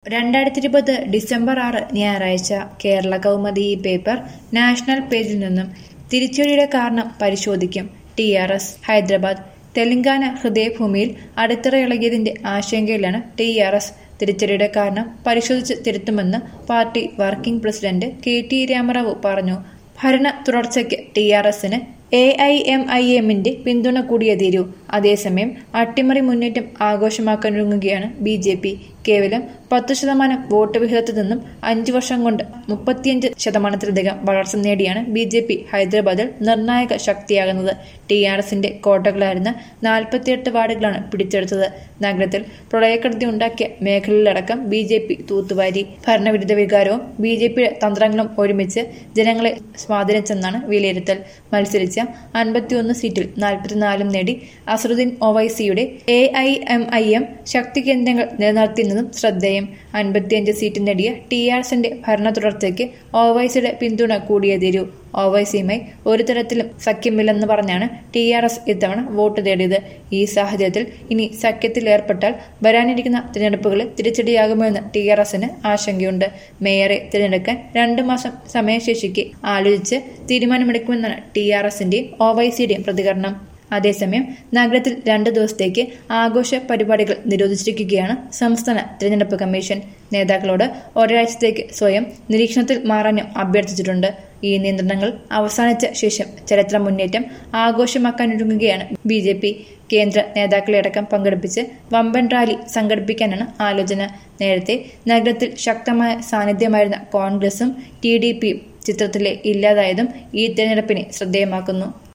രണ്ടായിരത്തി ഇരുപത് ഡിസംബർ ആറ് ഞായറാഴ്ച കേരള കൗമുദി ഈ പേപ്പർ നാഷണൽ പേജിൽ നിന്നും തിരിച്ചടിയുടെ കാരണം പരിശോധിക്കും T R S Hyderabad Telangana ഹൃദയഭൂമിയിൽ അടിത്തറ ഇളകിയതിന്റെ ആശങ്കയിലാണ് ടി ആർ എസ് തിരിച്ചടിയുടെ കാരണം പരിശോധിച്ച് തിരുത്തുമെന്ന് party working president K T Ramarao പറഞ്ഞു ഭരണ തുടർച്ചയ്ക്ക് ടി ആർ എസിന് എ ഐ എം ഐ എമ്മിന്റെ പിന്തുണ കൂടിയേ തീരൂ അതേസമയം അട്ടിമറി മുന്നേറ്റം ആഘോഷമാക്കാനൊരുങ്ങുകയാണ് ബി ജെ പി കേവലം പത്ത് ശതമാനം വോട്ട് വിഹിതത്തിൽ നിന്നും അഞ്ചു വർഷം കൊണ്ട് മുപ്പത്തിയഞ്ച് ശതമാനത്തിലധികം വളർച്ച നേടിയാണ് ബി ജെ പി ഹൈദരാബാദിൽ നിർണായക ശക്തിയാകുന്നത് ടി ആർ എസിന്റെ കോട്ടകളായിരുന്ന നാൽപ്പത്തിയെട്ട് വാർഡുകളാണ് പിടിച്ചെടുത്തത് നഗരത്തിൽ പ്രളയക്കെടുതി ഉണ്ടാക്കിയ മേഖലയിലടക്കം ബി ജെ പി തൂത്തുവാരി ഭരണവിരുദ്ധ വികാരവും ബി ജെ പിയുടെ തന്ത്രങ്ങളും ഒരുമിച്ച് ജനങ്ങളെ സ്വാധീനിച്ചെന്നാണ് വിലയിരുത്തൽ മത്സരിച്ച അൻപത്തിയൊന്ന് സീറ്റിൽ നാൽപ്പത്തിനാലും നേടി അസറുദ്ദീൻ ഒവൈസിയുടെ A I M I M ശക്തി കേന്ദ്രങ്ങൾ നിലനിർത്തിയെന്നതും ശ്രദ്ധേയം അൻപത്തിയഞ്ച് സീറ്റ് നേടിയ ടി ആർ എസിന്റെ ഭരണ തുടർച്ചയ്ക്ക് ഒവൈസിയുടെ പിന്തുണ കൂടിയേ തീരൂ ഒവൈസിയുമായി ഒരു തരത്തിലും സഖ്യമില്ലെന്ന് പറഞ്ഞാണ് ടി ആർ എസ് ഇത്തവണ വോട്ട് തേടിയത് ഈ സാഹചര്യത്തിൽ ഇനി സഖ്യത്തിൽ ഏർപ്പെട്ടാൽ വരാനിരിക്കുന്ന തിരഞ്ഞെടുപ്പുകളിൽ തിരിച്ചടിയാകുമോ എന്ന് ടി ആർ എസിന് ആശങ്കയുണ്ട് മേയറെ തിരഞ്ഞെടുക്കാൻ രണ്ടു മാസം സമയശേഷിക്ക് ആലോചിച്ച് തീരുമാനമെടുക്കുമെന്നാണ് ടി ആർ എസിന്റെയും ഒവൈസിയുടെയും പ്രതികരണം അതേസമയം നഗരത്തിൽ രണ്ടു ദിവസത്തേക്ക് ആഘോഷ പരിപാടികൾ നിരോധിച്ചിരിക്കുകയാണ് സംസ്ഥാന തിരഞ്ഞെടുപ്പ് കമ്മീഷൻ നേതാക്കളോട് ഒരാഴ്ചത്തേക്ക് സ്വയം നിരീക്ഷണത്തിൽ മാറാനും അഭ്യർത്ഥിച്ചിട്ടുണ്ട് ഈ നിയന്ത്രണങ്ങൾ അവസാനിച്ച ശേഷം ചരിത്ര മുന്നേറ്റം ആഘോഷമാക്കാനൊരുങ്ങുകയാണ് ബി ജെ പി കേന്ദ്ര നേതാക്കളെയടക്കം പങ്കെടുപ്പിച്ച് വമ്പൻ റാലി സംഘടിപ്പിക്കാനാണ് ആലോചന നേരത്തെ നഗരത്തിൽ ശക്തമായ സാന്നിധ്യമായിരുന്ന കോൺഗ്രസും ടി ഡി പിയും ചിത്രത്തിലെ ഇല്ലാതായതും ഈ തെരഞ്ഞെടുപ്പിനെ ശ്രദ്ധേയമാക്കുന്നു